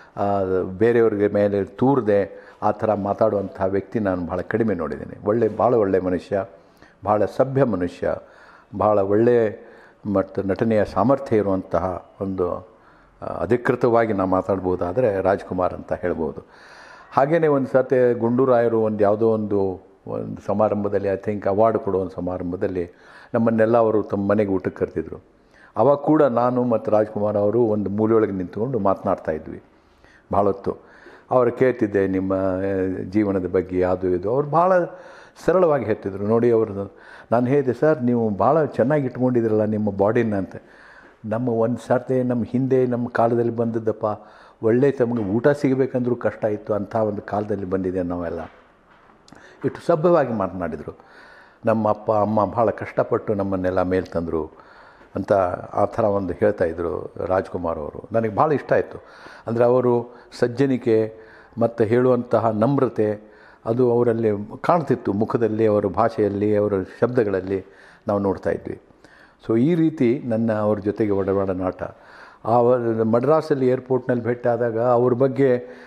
ಬೇರೆಯವ್ರಿಗೆ ಮೇಲೆ ತೂರದೆ ಆ ಥರ ಮಾತಾಡುವಂಥ ವ್ಯಕ್ತಿ ನಾನು ಭಾಳ ಕಡಿಮೆ ನೋಡಿದ್ದೀನಿ ಒಳ್ಳೆ ಭಾಳ ಒಳ್ಳೆಯ ಮನುಷ್ಯ ಭಾಳ ಸಭ್ಯ ಮನುಷ್ಯ ಭಾಳ ಒಳ್ಳೆಯ ಮತ್ತು ನಟನೆಯ ಸಾಮರ್ಥ್ಯ ಇರುವಂತಹ ಒಂದು ಆ, ಅಧಿಕೃತವಾಗಿ ನಾವು ಮಾತಾಡ್ಬೋದಾದರೆ ರಾಜ್ಕುಮಾರ್ ಅಂತ ಹೇಳ್ಬೋದು ಹಾಗೆಯೇ ಒಂದು ಸರ್ತಿ ಗುಂಡೂರಾಯರು ಒಂದು ಯಾವುದೋ ಒಂದು ಒಂದು ಸಮಾರಂಭದಲ್ಲಿ ಐ ಥಿಂಕ್ ಅವಾರ್ಡ್ ಕೊಡೋ ಒಂದು ಸಮಾರಂಭದಲ್ಲಿ ನಮ್ಮನ್ನೆಲ್ಲ ಅವರು ತಮ್ಮ ಮನೆಗೆ ಊಟಕ್ಕೆ ಕರೆದಿದ್ರು ಅವಾಗ ಕೂಡ ನಾನು ಮತ್ತು ರಾಜ್ಕುಮಾರ್ ಅವರು ಒಂದು ಮೂಲೆಯೊಳಗೆ ನಿಂತ್ಕೊಂಡು ಮಾತನಾಡ್ತಾ ಇದ್ವಿ ಭಾಳ ಹೊತ್ತು ಅವರು ಕೇಳ್ತಿದ್ದೆ ನಿಮ್ಮ ಆ, ಜೀವನದ ಬಗ್ಗೆ ಅದು ಇದು ಅವ್ರು ಭಾಳ ಸರಳವಾಗಿ ಹೇಳ್ತಿದ್ರು ನೋಡಿ ಅವರು ನಾನು ಹೇಳಿದೆ ಸರ್ ನೀವು ಭಾಳ ಚೆನ್ನಾಗಿ ಇಟ್ಕೊಂಡಿದ್ದೀರಲ್ಲ ನಿಮ್ಮ ಬಾಡಿನ ಅಂತ ನಮ್ಮ ಒಂದು ಸರ್ತಿ ನಮ್ಮ ಹಿಂದೆ ನಮ್ಮ ಕಾಲದಲ್ಲಿ ಬಂದದ್ದಪ್ಪ ಒಳ್ಳೆ ತಮಗೆ ಊಟ ಸಿಗಬೇಕಂದ್ರೂ ಕಷ್ಟ ಇತ್ತು ಅಂಥ ಒಂದು ಕಾಲದಲ್ಲಿ ಬಂದಿದೆ ನಾವೆಲ್ಲ ಇಟ್ಟು ಸಭ್ಯವಾಗಿ ಮಾತನಾಡಿದರು ನಮ್ಮ ಅಪ್ಪ ಅಮ್ಮ ಭಾಳ ಕಷ್ಟಪಟ್ಟು ನಮ್ಮನ್ನೆಲ್ಲ ಮೇಲೆ ತಂದರು ಅಂತ ಆ ಥರ ಒಂದು ಹೇಳ್ತಾಯಿದ್ರು ರಾಜ್ಕುಮಾರ್ ಅವರು ನನಗೆ ಭಾಳ ಇಷ್ಟ ಆಯಿತು ಅಂದರೆ ಅವರು ಸಜ್ಜನಿಕೆ ಮತ್ತು ಹೇಳುವಂತಹ ನಮ್ರತೆ ಅದು ಅವರಲ್ಲಿ ಕಾಣ್ತಿತ್ತು ಮುಖದಲ್ಲಿ ಅವರ ಭಾಷೆಯಲ್ಲಿ ಅವರ ಶಬ್ದಗಳಲ್ಲಿ ನಾವು ನೋಡ್ತಾ ಇದ್ವಿ ಸೊ ಈ ರೀತಿ ನನ್ನ ಅವ್ರ ಜೊತೆಗೆ ಒಡನಾಟ ಆ ಮಡ್ರಾಸಲ್ಲಿ ಏರ್ಪೋರ್ಟ್ನಲ್ಲಿ ಭೇಟಿ ಆದಾಗ ಅವ್ರ ಬಗ್ಗೆ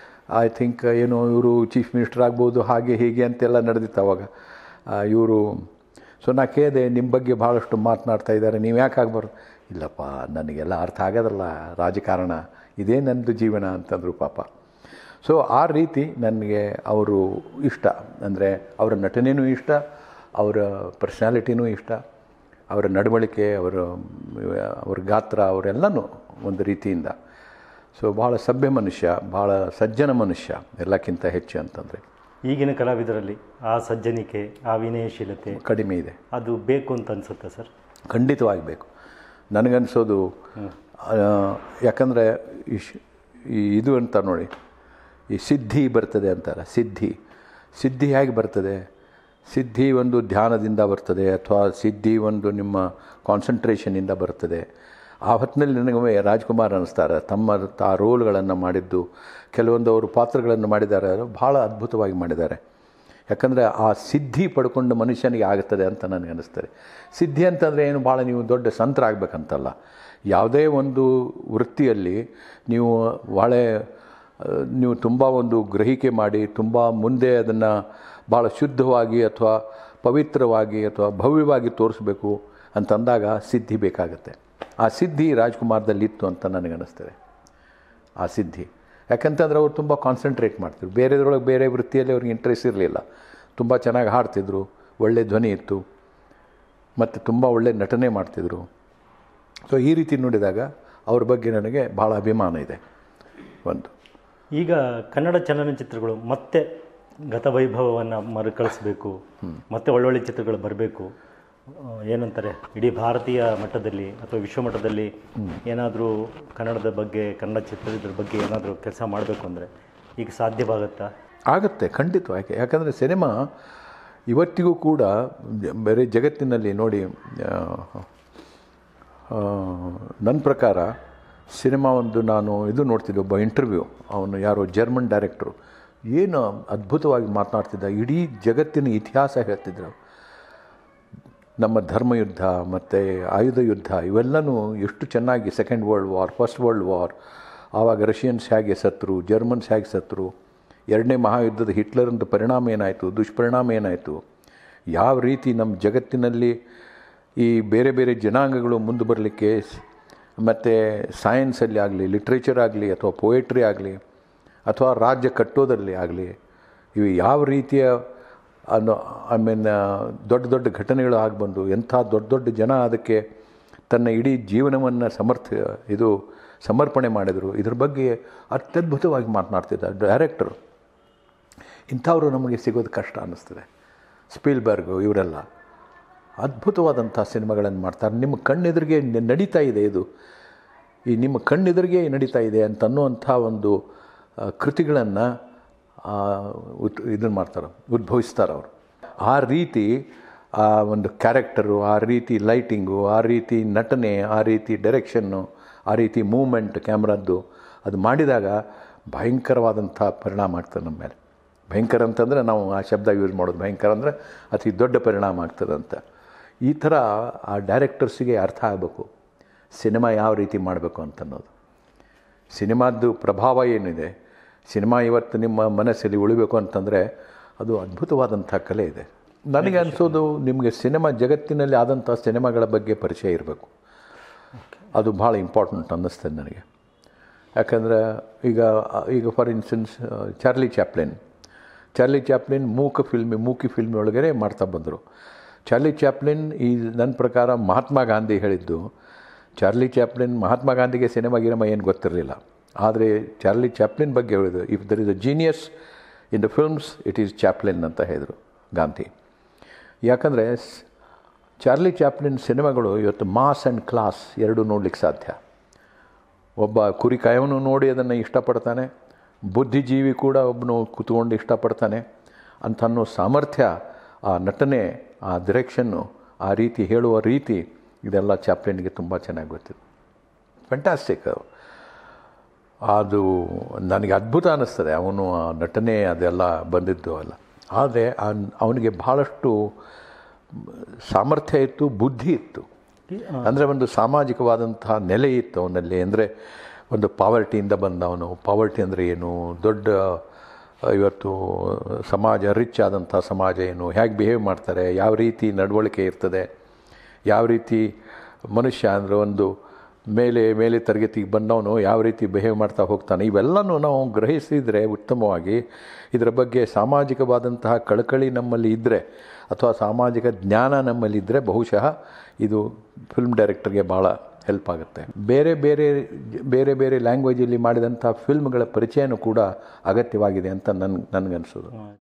ಐ ಥಿಂಕ್ ಏನು ಇವರು ಚೀಫ್ ಮಿನಿಸ್ಟರ್ ಆಗ್ಬೋದು ಹಾಗೆ ಹೀಗೆ ಅಂತೆಲ್ಲ ನಡೆದಿತ್ತು ಅವಾಗ ಇವರು ಸೊ ನಾ ಕೇಳಿದೆ ನಿಮ್ಮ ಬಗ್ಗೆ ಭಾಳಷ್ಟು ಮಾತನಾಡ್ತಾ ಇದ್ದಾರೆ ನೀವು ಯಾಕೆ ಆಗ್ಬಾರ್ದು ಇಲ್ಲಪ್ಪ ನನಗೆಲ್ಲ ಅರ್ಥ ಆಗೋದಲ್ಲ ರಾಜಕಾರಣ ಇದೇ ನನ್ನದು ಜೀವನ ಅಂತಂದರು ಪಾಪ ಸೊ ಆ ರೀತಿ ನನಗೆ ಅವರು ಇಷ್ಟ ಅಂದರೆ ಅವರ ನಟನೆಯೂ ಇಷ್ಟ ಅವರ ಪರ್ಸ್ನಾಲಿಟಿನೂ ಇಷ್ಟ ಅವರ ನಡವಳಿಕೆ ಅವರ ಅವ್ರ ಗಾತ್ರ ಅವರೆಲ್ಲನೂ ಒಂದು ರೀತಿಯಿಂದ ಸೊ ಭಾಳ ಸಭ್ಯ ಮನುಷ್ಯ ಭಾಳ ಸಜ್ಜನ ಮನುಷ್ಯ ಎಲ್ಲಕ್ಕಿಂತ ಹೆಚ್ಚು ಅಂತಂದರೆ ಈಗಿನ ಕಲಾವಿದರಲ್ಲಿ ಆ ಸಜ್ಜನಿಕೆ ಆ ವಿನಯಶೀಲತೆ ಕಡಿಮೆ ಇದೆ ಅದು ಬೇಕು ಅಂತ ಅನಿಸುತ್ತೆ ಸರ್ ಖಂಡಿತವಾಗಿ ಬೇಕು ನನಗನ್ಸೋದು ಆ, ಯಾಕಂದರೆ ಈ ಶ್- ಈ ಇದು ಅಂತ ನೋಡಿ ಈ ಸಿದ್ಧಿ ಬರ್ತದೆ ಅಂತಾರೆ ಸಿದ್ಧಿ ಸಿದ್ಧಿ ಹೇಗೆ ಬರ್ತದೆ ಸಿದ್ಧಿ ಒಂದು ಧ್ಯಾನದಿಂದ ಬರ್ತದೆ ಅಥವಾ ಸಿದ್ಧಿ ಒಂದು ನಿಮ್ಮ ಕಾನ್ಸಂಟ್ರೇಷನಿಂದ ಬರ್ತದೆ ಆ ಹೊತ್ತಿನಲ್ಲಿ ನನಗೊಮ್ಮೆ ರಾಜ್ಕುಮಾರ್ ಅನ್ನಿಸ್ತಾರೆ ತಮ್ಮ ಆ ರೋಲ್ಗಳನ್ನು ಮಾಡಿದ್ದು ಕೆಲವೊಂದು ಅವರು ಪಾತ್ರಗಳನ್ನು ಮಾಡಿದ್ದಾರೆ ಅದು ಭಾಳ ಅದ್ಭುತವಾಗಿ ಮಾಡಿದ್ದಾರೆ ಯಾಕಂದರೆ ಆ ಸಿದ್ಧಿ ಪಡ್ಕೊಂಡು ಮನುಷ್ಯನಿಗೆ ಆಗುತ್ತದೆ ಅಂತ ನನಗೆ ಅನ್ನಿಸ್ತದೆ ಸಿದ್ಧಿ ಅಂತಂದರೆ ಏನು ಭಾಳ ನೀವು ದೊಡ್ಡ ಸಂತರಾಗಬೇಕಂತಲ್ಲ ಯಾವುದೇ ಒಂದು ವೃತ್ತಿಯಲ್ಲಿ ನೀವು ಭಾಳ ಆ, ನೀವು ತುಂಬ ಒಂದು ಗ್ರಹಿಕೆ ಮಾಡಿ ತುಂಬ ಮುಂದೆ ಅದನ್ನು ಭಾಳ ಶುದ್ಧವಾಗಿ ಅಥವಾ ಪವಿತ್ರವಾಗಿ ಅಥವಾ ಭವ್ಯವಾಗಿ ತೋರಿಸ್ಬೇಕು ಅಂತಂದಾಗ ಸಿದ್ಧಿ ಬೇಕಾಗುತ್ತೆ ಆ ಸಿದ್ಧಿ ರಾಜ್ಕುಮಾರ್ದಲ್ಲಿ ಇತ್ತು ಅಂತ ನನಗನ್ನಿಸ್ತದೆ ಆ ಸಿದ್ಧಿ ಯಾಕಂತಂದ್ರೆ ಅವ್ರು ತುಂಬ ಕಾನ್ಸಂಟ್ರೇಟ್ ಮಾಡ್ತಿದ್ರು ಬೇರೆದ್ರೊಳಗೆ ಬೇರೆ ವೃತ್ತಿಯಲ್ಲಿ ಅವ್ರಿಗೆ ಇಂಟ್ರೆಸ್ಟ್ ಇರಲಿಲ್ಲ ತುಂಬ ಚೆನ್ನಾಗಿ ಹಾಡ್ತಿದ್ರು ಒಳ್ಳೆ ಧ್ವನಿ ಇತ್ತು ಮತ್ತು ತುಂಬ ಒಳ್ಳೆ ನಟನೆ ಮಾಡ್ತಿದ್ರು ಸೊ ಈ ರೀತಿ ನೋಡಿದಾಗ ಅವ್ರ ಬಗ್ಗೆ ನನಗೆ ಭಾಳ ಅಭಿಮಾನ ಇದೆ ಒಂದು ಈಗ ಕನ್ನಡ ಚಲನಚಿತ್ರಗಳು ಮತ್ತೆ ಗತವೈಭವವನ್ನು ಮರುಕಳಿಸ್ಬೇಕು ಮತ್ತೆ ಒಳ್ಳೊಳ್ಳೆ ಚಿತ್ರಗಳು ಬರಬೇಕು ಏನಂತಾರೆ ಇಡೀ ಭಾರತೀಯ ಮಟ್ಟದಲ್ಲಿ ಅಥವಾ ವಿಶ್ವ ಮಟ್ಟದಲ್ಲಿ ಏನಾದರೂ ಕನ್ನಡದ ಬಗ್ಗೆ ಕನ್ನಡ ಚಿತ್ರದ ಬಗ್ಗೆ ಏನಾದರೂ ಕೆಲಸ ಮಾಡಬೇಕು ಅಂದರೆ ಈಗ ಸಾಧ್ಯವಾಗುತ್ತಾ ಆಗುತ್ತೆ ಖಂಡಿತವಾಗಿ ಯಾಕಂದರೆ ಸಿನಿಮಾ ಇವತ್ತಿಗೂ ಕೂಡ ಬೇರೆ ಜಗತ್ತಿನಲ್ಲಿ ನೋಡಿ ಆ, ಆ, ನನ್ನ ಪ್ರಕಾರ ಸಿನಿಮಾ ಒಂದು ನಾನು ಇದು ನೋಡ್ತಿದ್ದೆ ಒಬ್ಬ ಇಂಟರ್ವ್ಯೂ ಅವನು ಯಾರೋ ಜರ್ಮನ್ ಡೈರೆಕ್ಟ್ರು ಏನು ಅದ್ಭುತವಾಗಿ ಮಾತನಾಡ್ತಿದ್ದ ಇಡೀ ಜಗತ್ತಿನ ಇತಿಹಾಸ ಹೇಳ್ತಿದ್ರು ನಮ್ಮ ಧರ್ಮಯುದ್ಧ ಮತ್ತು ಆಯುಧ ಯುದ್ಧ ಇವೆಲ್ಲನೂ ಎಷ್ಟು ಚೆನ್ನಾಗಿ second world war first world war ಆವಾಗ ರಷ್ಯನ್ಸ್ ಹೇಗೆ ಸತ್ರು ಜರ್ಮನ್ಸ್ ಹೇಗೆ ಸತ್ರು ಎರಡನೇ ಮಹಾಯುದ್ಧದ ಹಿಟ್ಲರಂದು ಪರಿಣಾಮ ಏನಾಯಿತು ದುಷ್ಪರಿಣಾಮ ಏನಾಯಿತು ಯಾವ ರೀತಿ ನಮ್ಮ ಜಗತ್ತಿನಲ್ಲಿ ಈ ಬೇರೆ ಬೇರೆ ಜನಾಂಗಗಳು ಮುಂದೆ ಬರಲಿಕ್ಕೆ ಮತ್ತು ಸೈನ್ಸಲ್ಲಿ ಆಗಲಿ ಲಿಟ್ರೇಚರ್ ಆಗಲಿ ಅಥವಾ ಪೊಯೆಟ್ರಿ ಆಗಲಿ ಅಥವಾ ರಾಜ್ಯ ಕಟ್ಟೋದಲ್ಲಿ ಆಗಲಿ ಇವು ಯಾವ ರೀತಿಯ ಅನ್ನೋ ಐ ಮೀನ್ ದೊಡ್ಡ ದೊಡ್ಡ ಘಟನೆಗಳು ಆಗಿಬಂದು ಎಂಥ ದೊಡ್ಡ ದೊಡ್ಡ ಜನ ಅದಕ್ಕೆ ತನ್ನ ಇಡೀ ಜೀವನವನ್ನು ಸಮರ್ಥ ಇದು ಸಮರ್ಪಣೆ ಮಾಡಿದರು ಇದ್ರ ಬಗ್ಗೆ ಅತ್ಯದ್ಭುತವಾಗಿ ಮಾತನಾಡ್ತಿದ್ದ ಡೈರೆಕ್ಟರು ಇಂಥವರು ನಮಗೆ ಸಿಗೋದು ಕಷ್ಟ ಅನ್ನಿಸ್ತದೆ ಸ್ಪೀಲ್ಬರ್ಗು ಇವರೆಲ್ಲ ಅದ್ಭುತವಾದಂಥ ಸಿನಿಮಾಗಳನ್ನು ಮಾಡ್ತಾರೆ ನಿಮ್ಮ ಕಣ್ಣೆದುರಿಗೆ ನ- ನಡೀತಾ ಇದೆ ಇದು ಈ ನಿಮ್ಮ ಕಣ್ಣೆದುರಿಗೆ ನಡೀತಾ ಇದೆ ಅಂತ ಅನ್ನುವಂಥ ಒಂದು ಕೃತಿಗಳನ್ನು ಉತ್ ಇದನ್ನು ಮಾಡ್ತಾರೆ ಉದ್ಭವಿಸ್ತಾರೆ ಅವರು ಆ ರೀತಿ ಆ ಒಂದು ಕ್ಯಾರೆಕ್ಟರು ಆ ರೀತಿ ಲೈಟಿಂಗು ಆ ರೀತಿ ನಟನೆ ಆ ರೀತಿ ಡೈರೆಕ್ಷನ್ನು ಆ ರೀತಿ ಮೂಮೆಂಟ್ ಕ್ಯಾಮ್ರದ್ದು ಅದು ಮಾಡಿದಾಗ ಭಯಂಕರವಾದಂಥ ಪರಿಣಾಮ ಆಗ್ತದೆ ನಮ್ಮ ಮೇಲೆ ಭಯಂಕರ ಅಂತಂದರೆ ನಾವು ಆ ಶಬ್ದ ಯೂಸ್ ಮಾಡೋದು ಭಯಂಕರ ಅಂದರೆ ಅತಿ ದೊಡ್ಡ ಪರಿಣಾಮ ಆಗ್ತದೆ ಅಂತ ಈ ಥರ ಆ ಡೈರೆಕ್ಟರ್ಸಿಗೆ ಅರ್ಥ ಆಗಬೇಕು ಸಿನಿಮಾ ಯಾವ ರೀತಿ ಮಾಡಬೇಕು ಅಂತ ಅನ್ನೋದು ಸಿನಿಮಾದ್ದು ಪ್ರಭಾವ ಏನಿದೆ ಸಿನಿಮಾ ಇವತ್ತು ನಿಮ್ಮ ಮನಸ್ಸಲ್ಲಿ ಉಳಿಬೇಕು ಅಂತಂದರೆ ಅದು ಅದ್ಭುತವಾದಂಥ ಕಲೆ ಇದೆ ನನಗೆ ಅನಿಸೋದು ನಿಮಗೆ ಸಿನಿಮಾ ಜಗತ್ತಿನಲ್ಲಿ ಆದಂಥ ಸಿನಿಮಾಗಳ ಬಗ್ಗೆ ಪರಿಚಯ ಇರಬೇಕು ಅದು ಭಾಳ ಇಂಪಾರ್ಟೆಂಟ್ ಅನ್ನಿಸ್ತದೆ ನನಗೆ ಯಾಕಂದರೆ ಈಗ ಈಗ for instance Charlie Chaplin Charlie Chaplin ಮೂಕ ಫಿಲ್ಮಿ ಮೂಕಿ ಫಿಲ್ಮಿ ಒಳಗಡೆ ಮಾಡ್ತಾ ಬಂದರು ಚಾರ್ಲಿ ಚಾಪ್ಲಿನ್ ಈ ನನ್ನ ಪ್ರಕಾರ ಮಹಾತ್ಮ ಗಾಂಧಿ ಹೇಳಿದ್ದು ಚಾರ್ಲಿ ಚಾಪ್ಲಿನ್ ಮಹಾತ್ಮ ಗಾಂಧಿಗೆ ಸಿನಿಮಾ ಗಿನಿಮಾ ಏನು ಗೊತ್ತಿರಲಿಲ್ಲ ಆದರೆ ಚಾರ್ಲಿ ಚಾಪ್ಲಿನ್ ಬಗ್ಗೆ ಹೇಳಿದ್ರು if there is a genius in the films it is Chaplin ಅಂತ ಹೇಳಿದರು ಗಾಂಧಿ ಯಾಕಂದರೆ ಚಾರ್ಲಿ ಚಾಪ್ಲಿನ್ ಸಿನಿಮಾಗಳು ಇವತ್ತು ಮಾಸ್ ಆ್ಯಂಡ್ ಕ್ಲಾಸ್ ಎರಡೂ ನೋಡ್ಲಿಕ್ಕೆ ಸಾಧ್ಯ ಒಬ್ಬ ಕುರಿ ಕಾಯವನು ನೋಡಿ ಅದನ್ನು ಇಷ್ಟಪಡ್ತಾನೆ ಬುದ್ಧಿಜೀವಿ ಕೂಡ ಒಬ್ಬನು ಕೂತ್ಕೊಂಡು ಇಷ್ಟಪಡ್ತಾನೆ ಅಂತ ಅನ್ನೋ ಸಾಮರ್ಥ್ಯ ಆ ನಟನೆ ಆ ಡೈರೆಕ್ಷನ್ನು ಆ ರೀತಿ ಹೇಳುವ ರೀತಿ ಇದೆಲ್ಲ ಚಾಪ್ಲಿನ್ಗೆ ತುಂಬ ಚೆನ್ನಾಗಿ ಗೊತ್ತಿದೆ ಫ್ಯಾಂಟಾಸ್ಟಿಕ್ ಅದು ನನಗೆ ಅದ್ಭುತ ಅನ್ನಿಸ್ತದೆ ಅವನು ಆ ನಟನೆ ಅದೆಲ್ಲ ಬಂದಿದ್ದು ಅಲ್ಲ ಆದರೆ ಅವನಿಗೆ ಭಾಳಷ್ಟು ಸಾಮರ್ಥ್ಯ ಇತ್ತು ಬುದ್ಧಿ ಇತ್ತು ಅಂದರೆ ಒಂದು ಸಾಮಾಜಿಕವಾದಂತಹ ನೆಲೆ ಇತ್ತು ಅವನಲ್ಲಿ ಅಂದರೆ ಒಂದು ಪಾವರ್ಟಿಯಿಂದ ಬಂದವನು ಪಾವರ್ಟಿ ಅಂದರೆ ಏನು ದೊಡ್ಡ ಇವತ್ತು ಸಮಾಜ ರಿಚ್ ಆದಂಥ ಸಮಾಜ ಏನು ಹೇಗೆ ಬಿಹೇವ್ ಮಾಡ್ತಾರೆ ಯಾವ ರೀತಿ ನಡವಳಿಕೆ ಇರ್ತದೆ ಯಾವ ರೀತಿ ಮನುಷ್ಯ ಅಂದರೆ ಒಂದು ಮೇಲೆ ಮೇಲೆ ತರಗತಿಗೆ ಬಂದವನು ಯಾವ ರೀತಿ ಬಿಹೇವ್ ಮಾಡ್ತಾ ಹೋಗ್ತಾನೆ ಇವೆಲ್ಲನೂ ನಾವು ಗ್ರಹಿಸಿದರೆ ಉತ್ತಮವಾಗಿ ಇದರ ಬಗ್ಗೆ ಸಾಮಾಜಿಕವಾದಂತಹ ಕಳಕಳಿ ನಮ್ಮಲ್ಲಿ ಇದ್ದರೆ ಅಥವಾ ಸಾಮಾಜಿಕ ಜ್ಞಾನ ನಮ್ಮಲ್ಲಿ ಇದ್ದರೆ ಬಹುಶಃ ಇದು ಫಿಲ್ಮ್ ಡೈರೆಕ್ಟರ್ಗೆ ಭಾಳ ಹೆಲ್ಪ್ ಆಗುತ್ತೆ ಬೇರೆ ಬೇರೆ ಬೇರೆ ಬೇರೆ ಲ್ಯಾಂಗ್ವೇಜಲ್ಲಿ ಮಾಡಿದಂಥ ಫಿಲ್ಮ್ಗಳ ಪರಿಚಯನೂ ಕೂಡ ಅಗತ್ಯವಾಗಿದೆ ಅಂತ ನನ್ಗೆ ನನಗನ್ಸೋದು